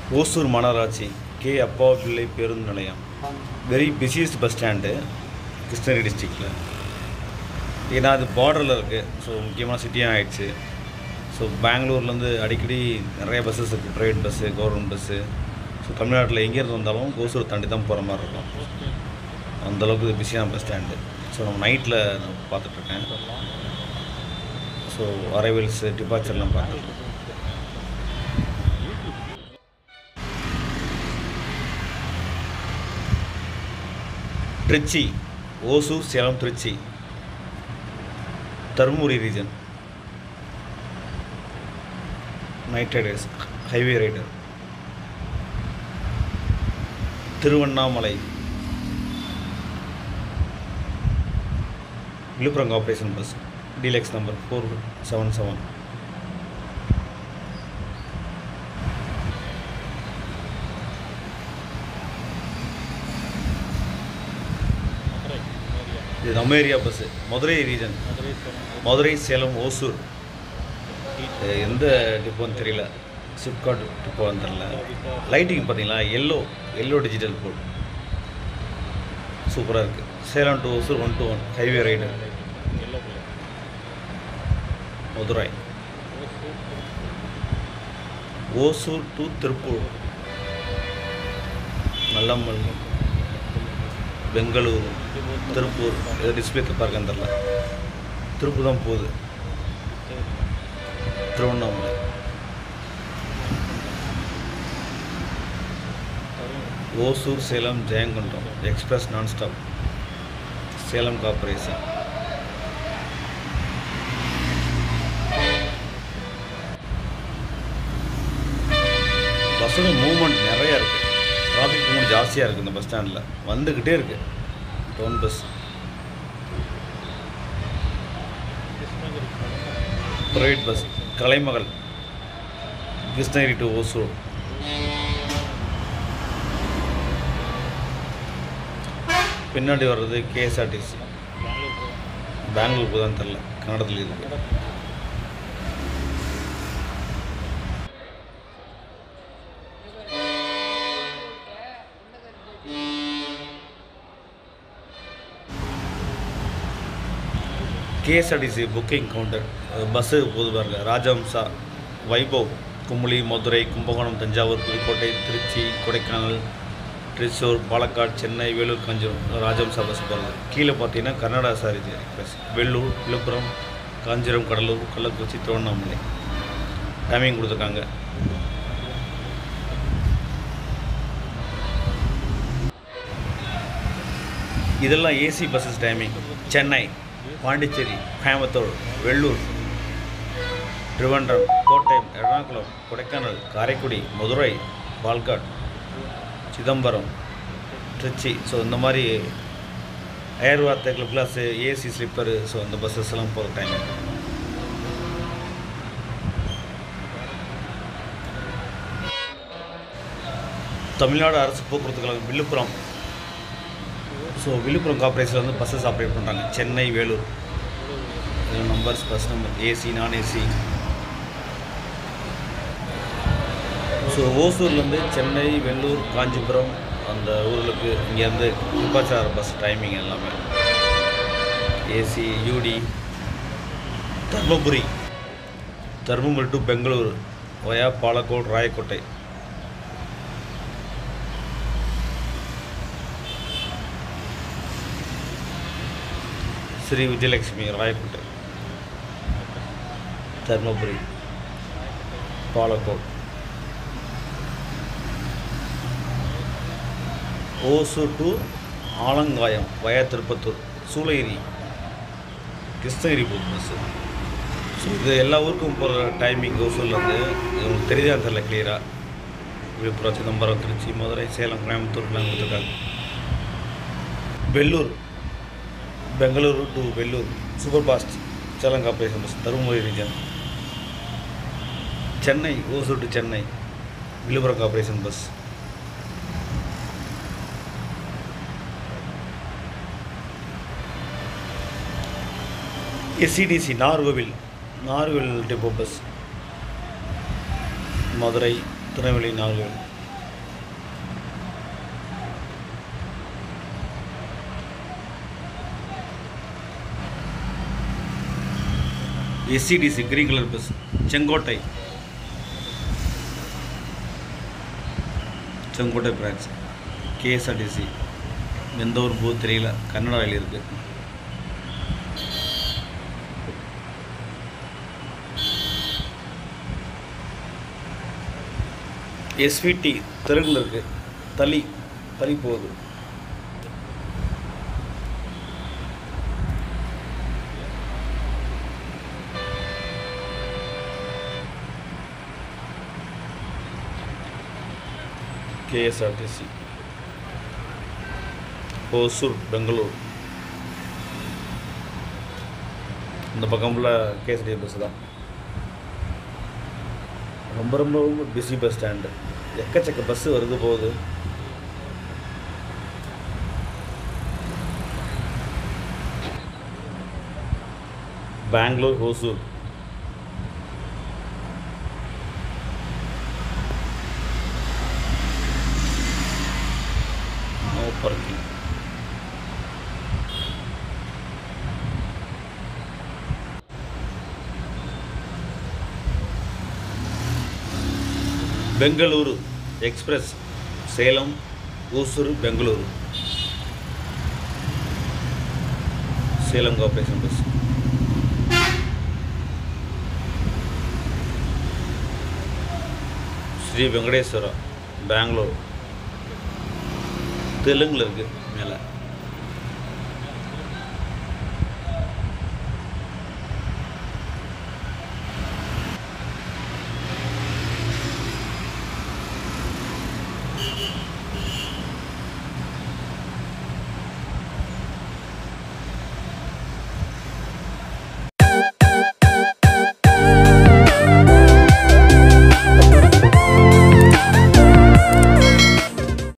ஓசூர் மாநகராட்சி கே அப்பா பிள்ளை பேருந்து நிலையம் very busiest bus stand Krishnagiri டிஸ்ட்ரிக்டில் ஏன்னா அது பார்டரில் இருக்குது ஸோ முக்கியமான சிட்டியாக ஆயிடுச்சு ஸோ பெங்களூர்லேருந்து அடிக்கடி நிறைய பஸ்ஸஸ் இருக்குது private bus government bus so தமிழ்நாட்டில் எங்கேருந்து வந்தாலும் ஓசூர் தாண்டி தான் போகிற மாதிரி இருக்கும் அந்தளவுக்கு இது பிஸியான பஸ் ஸ்டாண்டு ஸோ நம்ம நைட்டில் பார்த்துட்ருக்கேன் ஸோ அரைவல்ஸ் டிபார்ச்சர்லாம் பார்த்துட்டு Trichy Hosur Salem Trichy Dharmapuri region night riders highway rider Tiruvannamalai Viluppuram operation bus deluxe number four seven seven இது நம்ம area bus Madurai region Madurai Salem Hosur இது எந்த டிப்போன்னு தெரியல சிப்காட் டிப்போன்னு தெரியல லைட்டிங் பார்த்தீங்களா எல்லோ எல்லோ டிஜிட்டல் போர்டு சூப்பராக இருக்குது Salem to Hosur one two one highway ride Madurai Hosur to Tiruppur Nallammal Bangalore Tiruppur இது டிஸ்பிளே தப்பாருக்கான்னு தெரில திருப்பூர் தான் போகுது Tiruvannamalai Hosur Salem Jayankondam express non stop Salem corporation பஸ்ஸோட மூவ்மெண்ட் நிறையா இருக்குது டிராஃபிக் மூவ்மெண்ட் ஜாஸ்தியாக இருக்குது இந்த பஸ் ஸ்டாண்டில் வந்துக்கிட்டே இருக்குது town bus private bus Kalaimagal Krishnagiri to Hosur பின்னாடி வர்றது கேஎஸ்ஆர்டிசி பெங்களூருக்கு தான் தெரில கன்னடத்தில் இருக்கு கேஎஸ்ஆர்டிசி புக்கிங் கவுண்டர் பஸ்ஸு போது பாருங்க ராஜவம்சா வைபவ் குமுளி மதுரை கும்பகோணம் தஞ்சாவூர் புதுக்கோட்டை திருச்சி கொடைக்கானல் திருச்சூர் பாலக்காடு சென்னை வேலூர் காஞ்சிபுரம் ராஜவம்சா பஸ் போகிறது கீழே பார்த்தீங்கன்னா கர்நாடகா சாரதி எக்ஸ்பிரஸ் வெள்ளூர் விழுப்புரம் காஞ்சிபுரம் கடலூர் கள்ளக்குறிச்சி திருவண்ணாமலை டைமிங் கொடுத்துருக்காங்க இதெல்லாம் AC buses timing Chennai Pondicherry Coimbatore Vellore Trivandrum Kottayam Ernakulam Kodaikanal Karaikudi Madurai Palghat Chidambaram Trichy so இந்த மாதிரி ஏர் வார்த்தைகள் ப்ளஸ் ஏசி ஸ்லிப்பரு ஸோ இந்த பஸ்ஸஸ் எல்லாம் போகிற டைம் தமிழ்நாடு அரசு போக்குவரத்து கழகம் விழுப்புரம் ஸோ விழுப்புரம் கார்பரேஷனில் வந்து பஸ்ஸஸ் ஆப்ரேட் பண்ணுறாங்க சென்னை வேலூர் இது numbers bus number AC non AC so ஓசூர்லேருந்து சென்னை வெள்ளூர் காஞ்சிபுரம் அந்த ஊர்களுக்கு இங்கேருந்து விருப்பாச்சார பஸ் டைமிங் எல்லாமே AC U D Dharmapuri Dharmapuri to Bangalore via Palacode Rayakottai Sri Vijayalakshmi Rayakottai Dharmapuri Palacode Hosur to Alangayam via Tirupattur Shoolagiri Krishnagiri போகுது பஸ்ஸு ஸோ இது எல்லா ஊருக்கும் போகிற டைமிங் ஓசூர்லேருந்து உங்களுக்கு தெரியாத தெரியல கிளியராக விழுப்புரம் சிதம்பரம் திருச்சி மதுரை சேலம் கோயம்புத்தூர்லாம் கொடுத்துருக்காங்க Vellore Bengaluru to Vellore super fast Salem corporation bus Dharmapuri region Chennai Hosur to Chennai Viluppuram corporation bus SCTC Nagercoil Nagercoil depot bus Madurai Tirunelveli Nagercoil SCTC green colour bus Sengottai Sengottai branch KSRTC எந்த ஒரு பூத் தெரியல கன்னடாவில் இருக்குது எஸ்விடி தெலுங்கில் இருக்குது தளி தளி போகுது கேஎஸ்ஆர்டிசி ஓசூர் பெங்களூர் இந்த பக்கம் ஃபுல்லாக கேஎஸ்டி பஸ் தான் ரொம்ப ரொம்ப ரொம்ப பிஸி பஸ் ஸ்டாண்டு எக்கச்சக்க பஸ்ஸு வருது போகுது Bangalore Hosur no parking Bengaluru express Salem Hosur Bengaluru Salem corporation bus Sri Venkateswara Bangalore தெலுங்கில் இருக்குது மேலே